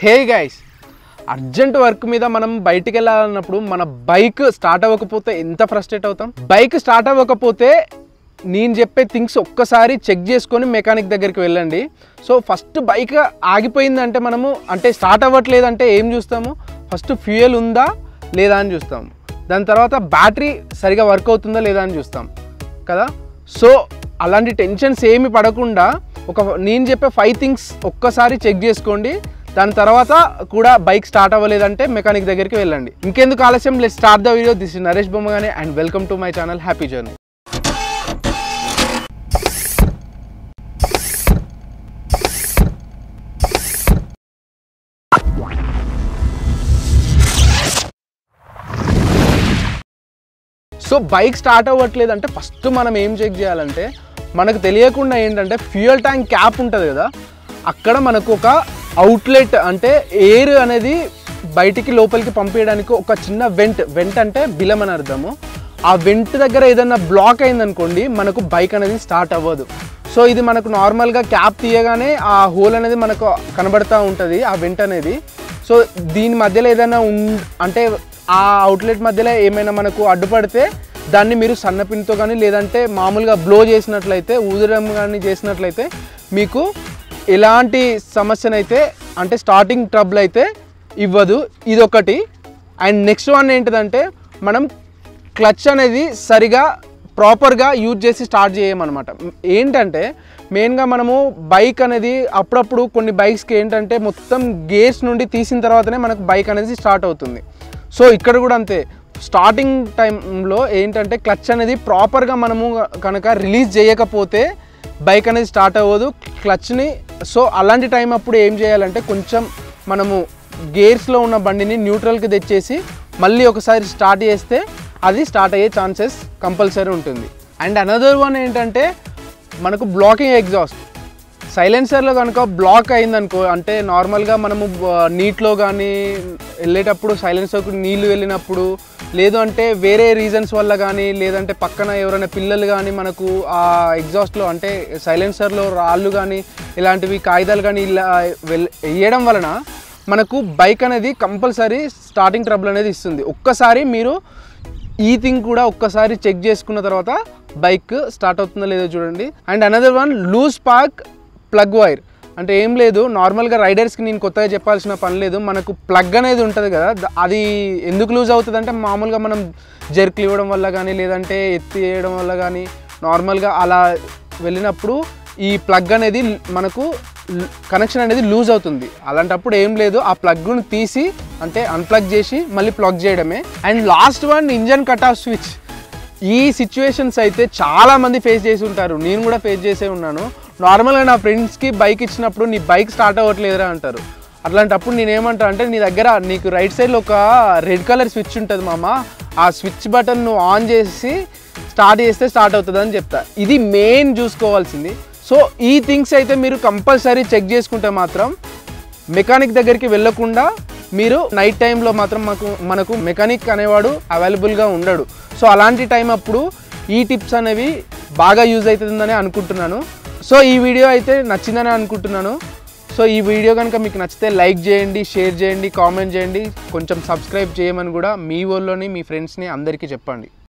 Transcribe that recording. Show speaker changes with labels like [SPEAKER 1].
[SPEAKER 1] hey guys urgent work మీద మనం బయటికి వెళ్ళాలన్నప్పుడు మన బైక్ స్టార్ట్ అవ్వకపోతే ఎంత ఫ్రస్ట్రేట్ అవుతాం బైక్ స్టార్ట్ అవ్వకపోతే నేను చెప్పే థింగ్స్ ఒక్కసారి చెక్ చేసుకొని మెకానిక్ దగ్గరికి వెళ్ళండి సో ఫస్ట్ బైక్ ఆగిపోయిందంటే మనము అంటే స్టార్ట్ అవ్వట్లేదంటే ఏం చూస్తాము ఫస్ట్ ఫ్యూయల్ ఉందా లేదా అని చూస్తాము దాని తర్వాత బ్యాటరీ సరిగా వర్క్ అవుతుందా లేదా అని చూస్తాం కదా సో అలాంటి టెన్షన్స్ ఏమి పడకుండా ఒక నేను చెప్పే ఫైవ్ థింగ్స్ ఒక్కసారి చెక్ చేసుకోండి దాని తర్వాత కూడా బైక్ స్టార్ట్ అవ్వలేదంటే మెకానిక్ దగ్గరికి వెళ్ళండి ఇంకెందుకు ఆలస్యం let start the video this is Naresh బొమ్మగానే and welcome to my channel happy journey so bike start అవ్వట్లేదు అంటే ఫస్ట్ మనం ఏం చెక్ చేయాలంటే మనకు తెలియకుండా ఏంటంటే ఫ్యూయల్ ట్యాంక్ క్యాప్ ఉంటుంది కదా అక్కడ మనకు ఒక అవుట్లెట్ అంటే ఎయిర్ అనేది బయటికి లోపలికి పంపించడానికి ఒక చిన్న వెంట్ వెంట్ అంటే బిలం అని అర్థము ఆ వెంట్ దగ్గర ఏదైనా బ్లాక్ అయిందనుకోండి మనకు బైక్ అనేది స్టార్ట్ అవ్వదు సో ఇది మనకు నార్మల్గా క్యాప్ తీయగానే ఆ హోల్ అనేది మనకు కనబడతా ఉంటుంది ఆ వెంట్ అనేది సో దీని మధ్యలో ఏదైనా ఉం అంటే ఆ అవుట్లెట్ మధ్యలో ఏమైనా మనకు అడ్డుపడితే దాన్ని మీరు సన్నపిన్తో కానీ లేదంటే మామూలుగా బ్లో చేసినట్లయితే ఊదడం కానీ చేసినట్లయితే మీకు ఎలాంటి సమస్యనైతే అంటే స్టార్టింగ్ ట్రబుల్ అయితే ఇవ్వదు ఇదొకటి అండ్ నెక్స్ట్ వన్ ఏంటిదంటే మనం క్లచ్ అనేది సరిగా ప్రాపర్గా యూజ్ చేసి స్టార్ట్ చేయమన్నమాట ఏంటంటే మెయిన్గా మనము బైక్ అనేది అప్పుడప్పుడు కొన్ని బైక్స్కి ఏంటంటే మొత్తం గేర్స్ నుండి తీసిన తర్వాతనే మనకు బైక్ అనేది స్టార్ట్ అవుతుంది సో ఇక్కడ కూడా అంతే స్టార్టింగ్ టైంలో ఏంటంటే క్లచ్ అనేది ప్రాపర్గా మనము కనుక రిలీజ్ చేయకపోతే బైక్ అనేది స్టార్ట్ అవ్వదు క్లచ్ని సో అలాంటి టైం అప్పుడు ఏం చేయాలంటే కొంచెం మనము గేర్స్లో ఉన్న బండిని న్యూట్రల్కి తెచ్చేసి మళ్ళీ ఒకసారి స్టార్ట్ చేస్తే అది స్టార్ట్ అయ్యే ఛాన్సెస్ కంపల్సరీ ఉంటుంది అండ్ అనదర్ వన్ ఏంటంటే మనకు బ్లాకింగ్ ఎగ్జాస్ట్ సైలెన్సర్లో కనుక బ్లాక్ అయిందనుకో అంటే నార్మల్గా మనము బ- నీటిలో కానీ వెళ్ళేటప్పుడు సైలెన్సర్కు నీళ్లు వెళ్ళినప్పుడు లేదు అంటే వేరే రీజన్స్ వల్ల కానీ లేదంటే పక్కన ఎవరైనా పిల్లలు కానీ మనకు ఆ ఎగ్జాస్ట్లో అంటే సైలెన్సర్లో రాళ్ళు కానీ ఇలాంటివి కాగితాలు కానీ ఇలా వెల్ వేయడం వలన మనకు బైక్ అనేది కంపల్సరీ స్టార్టింగ్ ట్రబుల్ అనేది ఇస్తుంది ఒక్కసారి మీరు ఈ థింగ్ కూడా ఒక్కసారి చెక్ చేసుకున్న తర్వాత బైక్ స్టార్ట్ అవుతుందో లేదో చూడండి and another one loose spark plug wire అంటే ఏం లేదు నార్మల్గా రైడర్స్కి నేను కొత్తగా చెప్పాల్సిన పని లేదు మనకు ప్లగ్ అనేది ఉంటుంది కదా ద- అది ఎందుకు లూజ్ అవుతుంది అంటే మామూలుగా మనం జర్క్లు ఇవ్వడం వల్ల కానీ లేదంటే ఎత్తి వేయడం వల్ల కానీ నార్మల్గా అలా వెళ్ళినప్పుడు ఈ ప్లగ్ అనేది మనకు కనెక్షన్ అనేది లూజ్ అవుతుంది అలాంటప్పుడు ఏం లేదు ఆ ప్లగ్ను తీసి అంటే అన్ప్లగ్ చేసి మళ్ళీ ప్లగ్ చేయడమే and last one engine cut off switch ఈ సిచ్యువేషన్స్ అయితే చాలా మంది ఫేస్ చేసి ఉంటారు నేను కూడా ఫేస్ చేసే ఉన్నాను నార్మల్గా నా ఫ్రెండ్స్కి బైక్ ఇచ్చినప్పుడు నీ బైక్ స్టార్ట్ అవ్వట్లేదురా అంటారు అట్లాంటప్పుడు నేను ఏమంటా అంటే నీ దగ్గర నీకు రైట్ సైడ్లో ఒక రెడ్ కలర్ స్విచ్ ఉంటుంది మామ ఆ స్విచ్ బటన్ నువ్వు ఆన్ చేసి స్టార్ట్ చేస్తే స్టార్ట్ అవుతుంది అని చెప్తా ఇది మెయిన్ చూసుకోవాల్సింది సో ఈ థింగ్స్ అయితే మీరు కంపల్సరీ చెక్ చేసుకుంటే మాత్రం మెకానిక్ దగ్గరికి వెళ్ళకుండా మీరు నైట్ టైంలో మాత్రం మాకు మనకు మెకానిక్ అనేవాడు అవైలబుల్గా ఉండడు సో అలాంటి టైం అప్పుడు ఈ టిప్స్ అనేవి బాగా యూజ్ అవుతుందని అనుకుంటున్నాను సో ఈ వీడియో అయితే నచ్చిందని అనుకుంటున్నాను సో ఈ వీడియో కనుక మీకు నచ్చితే లైక్ చేయండి షేర్ చేయండి కామెంట్ చేయండి కొంచెం సబ్స్క్రైబ్ చేయమని కూడా మీ ఊళ్ళోని మీ ఫ్రెండ్స్ని అందరికీ చెప్పండి